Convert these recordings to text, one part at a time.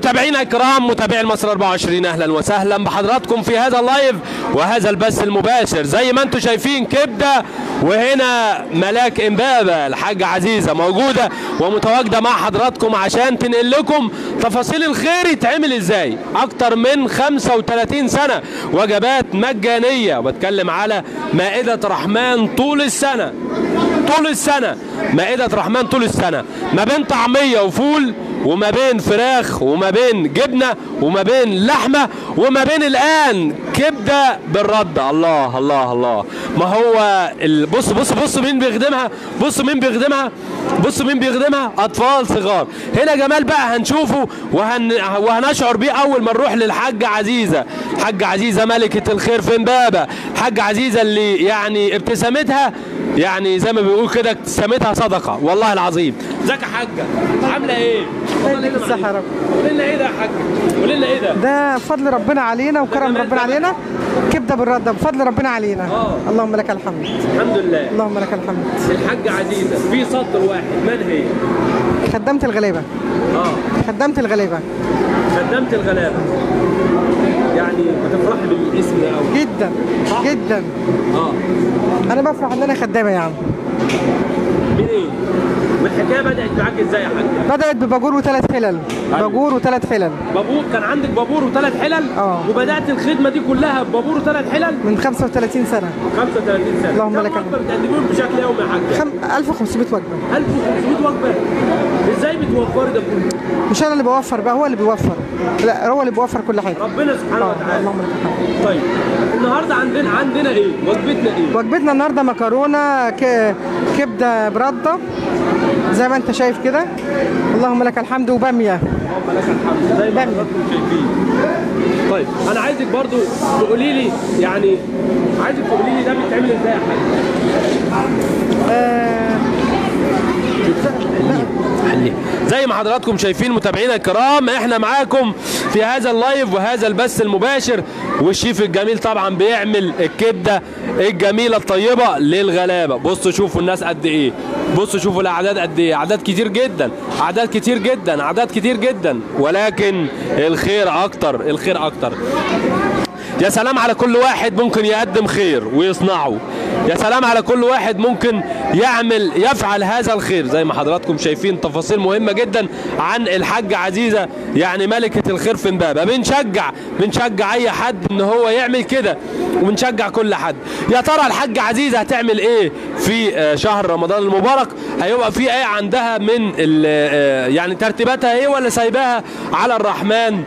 متابعينا الكرام متابعي مصر 24 اهلا وسهلا بحضراتكم في هذا اللايف وهذا البث المباشر زي ما انتم شايفين كبده وهنا ملاك امبابه الحاجه عزيزه موجوده ومتواجده مع حضراتكم عشان تنقل لكم تفاصيل الخير يتعمل ازاي اكتر من 35 سنه وجبات مجانيه وبتكلم على مائده رحمن طول السنه طول السنه مائده رحمن طول السنه ما بين طعميه وفول وما بين فراخ وما بين جبنه وما بين لحمه وما بين الان كبده بالرده الله الله الله ما هو ال- بص بص بص مين بيخدمها بص مين بيخدمها بص مين بيخدمها اطفال صغار هنا جمال بقى هنشوفه وهن وهنشعر بيه اول ما نروح للحاجه عزيزه حاجه عزيزه ملكه الخير في امبابه حاجه عزيزه اللي يعني ابتسامتها يعني زي ما بيقول كده ابتسامتها صدقه والله العظيم ازيك يا حاجه عامله ايه والله لنا بالصحة يا رب. قول لنا ايه ده يا حاجه قول لنا ايه ده ده فضل ربنا علينا وكرم جمال ربنا بقى. علينا كبده بالرده بفضل ربنا علينا آه. اللهم لك الحمد الحمد لله اللهم لك الحمد الحاجه عزيزه في سطر واحد من هي خدمت الغلابه اه خدمت الغلابه خدمت الغلابه يعني بتفرحي بالاسم ده قوي جدا صح؟ جدا اه انا بفرح ان انا خدامه يعني من ايه والحكايه بدات معاك ازاي يا حاجه بدات بباجور وثلاث حلل أيوة. باجور وثلاث حلل بابور كان عندك بابور وثلاث حلل آه. وبدات الخدمه دي كلها ببابور وثلاث حلل من 35 سنه 35 سنه اللهم كم لك وجبه بتقدميهم بشكل يومي يا حاجه خم... 1500 وجبه 1500 وجبه ازاي بتوفري ده كله مش انا اللي بوفر بقى هو اللي بيوفر لا هو اللي بيوفر كل حاجه ربنا سبحانه آه، وتعالى اللهم لك الحمد طيب النهارده عندنا عندنا ايه وجبتنا ايه وجبتنا النهارده مكرونه ك... كبده برده زي ما انت شايف كده اللهم لك الحمد وباميه اللهم لك الحمد زي ما بامية. حضراتكم شايفين طيب انا عايزك برضو تقولي لي يعني عايزك تقولي لي ده بيتعمل ازاي يا حاج آه... زي ما حضراتكم شايفين متابعينا الكرام احنا معاكم في هذا اللايف وهذا البث المباشر والشيف الجميل طبعا بيعمل الكبده الجميله الطيبه للغلابه بصوا شوفوا الناس قد ايه بصوا شوفوا الاعداد قد ايه اعداد كتير جدا اعداد كتير جدا اعداد كتير جدا ولكن الخير اكتر الخير اكتر يا سلام على كل واحد ممكن يقدم خير ويصنعه يا سلام على كل واحد ممكن يعمل يفعل هذا الخير زي ما حضراتكم شايفين تفاصيل مهمة جدا عن الحاجة عزيزة يعني ملكة الخير في امبابة بنشجع بنشجع اي حد ان هو يعمل كده وبنشجع كل حد يا ترى الحاجة عزيزة هتعمل ايه في آه، شهر رمضان المبارك هيبقى في ايه عندها من ال- آه، يعني ترتيباتها ايه ولا سايباها على الرحمن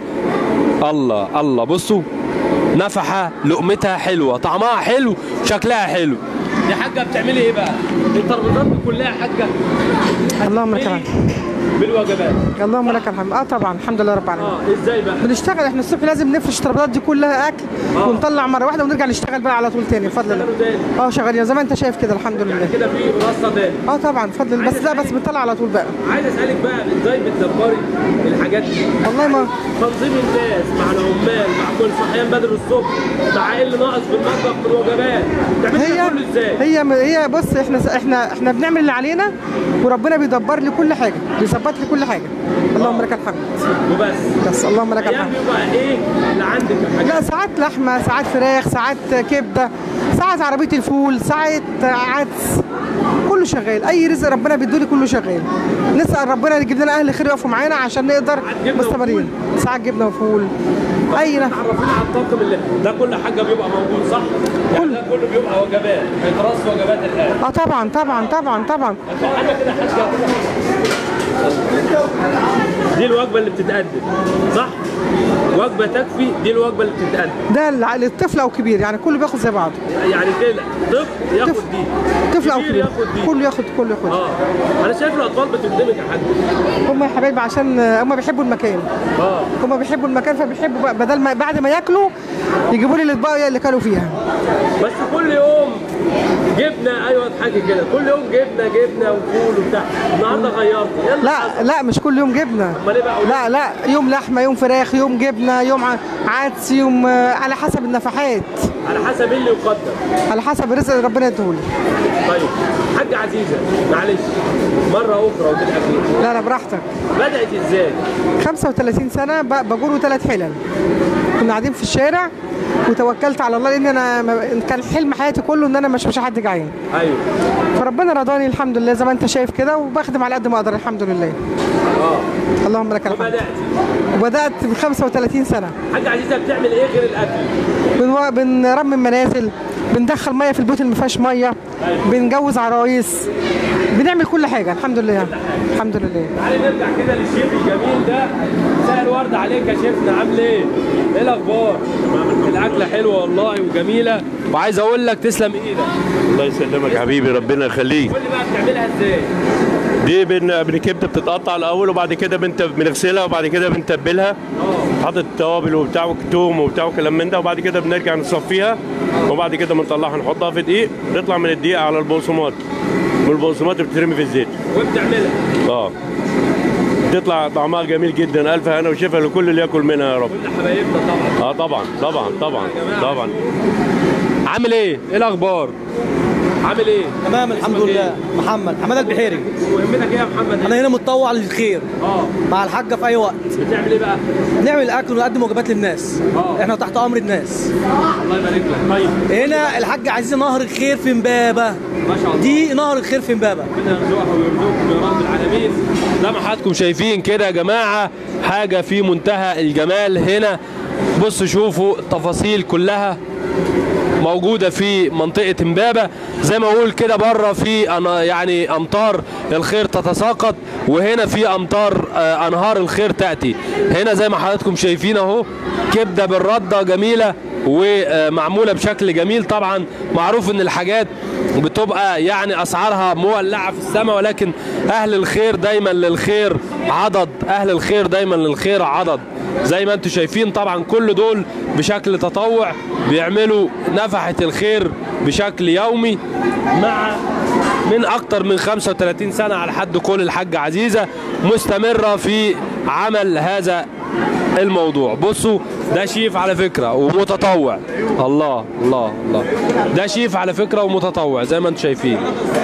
الله الله بصوا نفحة لقمتها حلوة طعمها حلو شكلها حلو يا حاجة بتعملي ايه بقى؟ الترابيزات دي كلها يا حاجة اللهم لك بتعملي الحمد بالوجبات اللهم لك الحمد اه طبعا الحمد لله رب العالمين اه ازاي بقى؟ بنشتغل احنا الصبح لازم نفرش الترابيزات دي كلها اكل آه. ونطلع مره واحده ونرجع نشتغل بقى على طول تاني بفضل الله بتشتغلوا تاني اه شغالين زي ما انت شايف كده الحمد يعني لله كده في منصة تاني اه طبعا بفضل الله بس لا بس بنطلع على طول بقى عايز اسألك بقى ازاي بتدبري الحاجات دي؟ والله ما تنظيم الناس مع العمال مع كل صحيان بدري الصبح مع ايه اللي ناقص في المطبخ في الوجبات بتعملي ده هي كله ازاي؟ هي هي بص احنا احنا احنا بنعمل اللي علينا وربنا بيدبر لي كل حاجه بيظبط لي كل حاجه اللهم لك الحمد وبس بس اللهم لك ايام الحمد بيبقى ايه اللي عندك الحاجات لا ساعات لحمه ساعات فراخ ساعات كبده ساعات عربيه الفول ساعات عدس كله شغال اي رزق ربنا بيدولي كله شغال نسال ربنا يجيب لنا اهل خير يقفوا معانا عشان نقدر جبنة مستمرين ساعات جبنه وفول اي نح- عرفينا على الطاقم اللي ده كل حاجه بيبقى موجود صح؟ يعني ده كله بيبقى وجبات بيترص وجبات الان اه طبعا طبعا طبعا طبعا حاجه كده حاجه دي الوجبه اللي بتتقدم صح؟ وجبه تكفي دي الوجبه اللي بتتقدم ده الع- للطفل او كبير يعني كله بياخد زي بعضه يعني كده طفل ياخد طفل- دي طفل او كبير كبير ياخد دي كله ياخد كله ياخد اه انا شايف الاطفال بتخدمك يا حاج هم يا حبايبي عشان هم بيحبوا المكان اه هم بيحبوا المكان فبيحبوا بقى بدل ما بعد ما ياكلوا يجيبوا لي الاطباق اللي كانوا فيها بس كل يوم جبنه ايوه اضحكي كده كل يوم جبنه جبنه وفول وبتاع النهارده غيرت يلا لا لا مش كل يوم جبنه امال ايه بقى لا لا يوم لحمه يوم فراخ يوم جبنه يوم ع- عدس يوم آه، على حسب النفحات على حسب ايه اللي يقدر على حسب الرزق اللي ربنا يديهولي طيب حاجة عزيزة معلش مرة أخرى ودي الأخيرة لا لا براحتك بدأت إزاي؟ 35 سنه ب- بجور ثلاث حلل كنا قاعدين في الشارع وتوكلت على الله لان انا ما- كان حلم حياتي كله ان انا مش مش حد جعان أيوه فربنا رضاني الحمد لله زي ما انت شايف كده وبخدم على قد ما اقدر الحمد لله اه اللهم لك الحمد وبدأت وبدات ب 35 سنه حاجة عزيزة بتعمل إيه غير الأكل؟ بنو- بنرمم منازل بندخل ميه في البيوت اللي ما فيهاش ميه بنجوز عرايس بنعمل كل حاجه الحمد لله الحمد لله تعالي نرجع كده للشيف الجميل ده مساء الورد عليك يا شيفنا عامل ايه؟ ايه الاخبار؟ الاكله حلوه والله وجميله وعايز اقول لك تسلم ايدك الله يسلمك يا حبيبي ربنا يخليك قول لي بقى بتعملها ازاي؟ دي بن بن كبده بتتقطع الاول وبعد كده بنت بنغسلها وبعد كده بنتبلها حاطط التوابل وبتاع والثوم وبتاع وكلام من ده وبعد كده بنرجع نصفيها وبعد كده بنطلعها نحطها في دقيق نطلع من الدقيق على البقسماط والبقسماط بتترمي في الزيت وبتعملها اه تطلع طعمها جميل جدا الف هنا وشفا لكل اللي ياكل منها يا رب كل حبايبنا طبعا اه طبعا طبعا طبعا طبعا عامل ايه؟ ايه الاخبار؟ عامل ايه؟ تمام الحمد اسمك لله إيه؟ محمد حماد البحيري مهمتك ايه يا محمد؟ انا هنا متطوع للخير اه مع الحاجه في اي وقت بتعمل ايه بقى؟ نعمل اكل ونقدم وجبات للناس آه. احنا تحت امر الناس الله يبارك لك طيب هنا الحاجه عزيزه نهر الخير في امبابه ما شاء الله دي نهر الخير في امبابه ربنا يرزقها ويرزقكم يا رب العالمين زي ما حضراتكم شايفين كده يا جماعه حاجه في منتهى الجمال هنا بصوا شوفوا التفاصيل كلها موجودة في منطقة امبابة زي ما اقول كده بره في أنا يعني امطار الخير تتساقط وهنا في امطار آه، انهار الخير تأتي هنا زي ما حضراتكم شايفين اهو كبدة بالردة جميلة ومعمولة بشكل جميل طبعا معروف ان الحاجات بتبقى يعني اسعارها مولعه في السماء ولكن اهل الخير دايما للخير عضد اهل الخير دايما للخير عضد زي ما انتم شايفين طبعا كل دول بشكل تطوع بيعملوا نفحه الخير بشكل يومي مع من اكتر من 35 سنه على حد قول الحاجه عزيزه مستمره في عمل هذا الموضوع بصوا ده شيف على فكرة ومتطوع الله الله الله ده شيف على فكرة ومتطوع زي ما انتم شايفين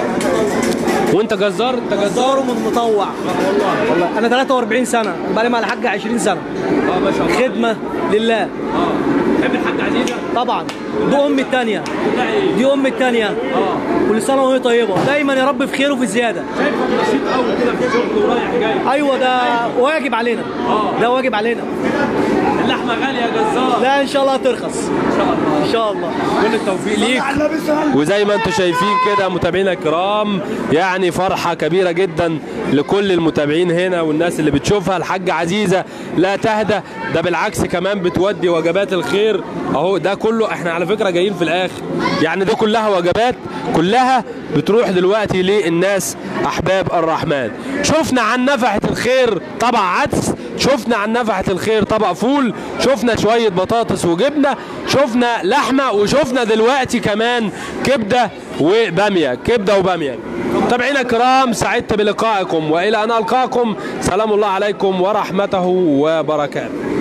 وانت جزار انت جزار جزار ومتطوع والله انا 43 سنه بقالي مع الحاجه 20 سنه اه ما شاء الله خدمه لله اه تحب الحاجة عزيزة طبعا دي امي الثانيه لا ايه دي امي الثانيه اه كل سنه وهي طيبه دايما يا رب في خير وفي زياده شايفك نشيط قوي كده في الشغل ورايح جاي ايوه ده واجب علينا آه. ده واجب علينا اللحمة غالية يا جزار لا ان شاء الله هترخص ان شاء الله ان شاء الله كل التوفيق ليك وزي ما انتم شايفين كده متابعينا الكرام يعني فرحة كبيرة جدا لكل المتابعين هنا والناس اللي بتشوفها الحاجة عزيزة لا تهدى ده بالعكس كمان بتودي وجبات الخير اهو ده كله احنا على فكرة جايين في الاخر يعني دي كلها وجبات كلها بتروح دلوقتي للناس احباب الرحمن شفنا عن نفحة الخير طبق عدس شفنا عن نفحة الخير طبق فول شفنا شوية بطاطس وجبنة شفنا لحمة وشفنا دلوقتي كمان كبدة وبامية كبدة وبامية متابعينا الكرام سعدت بلقائكم والى ان القاكم سلام الله عليكم ورحمته وبركاته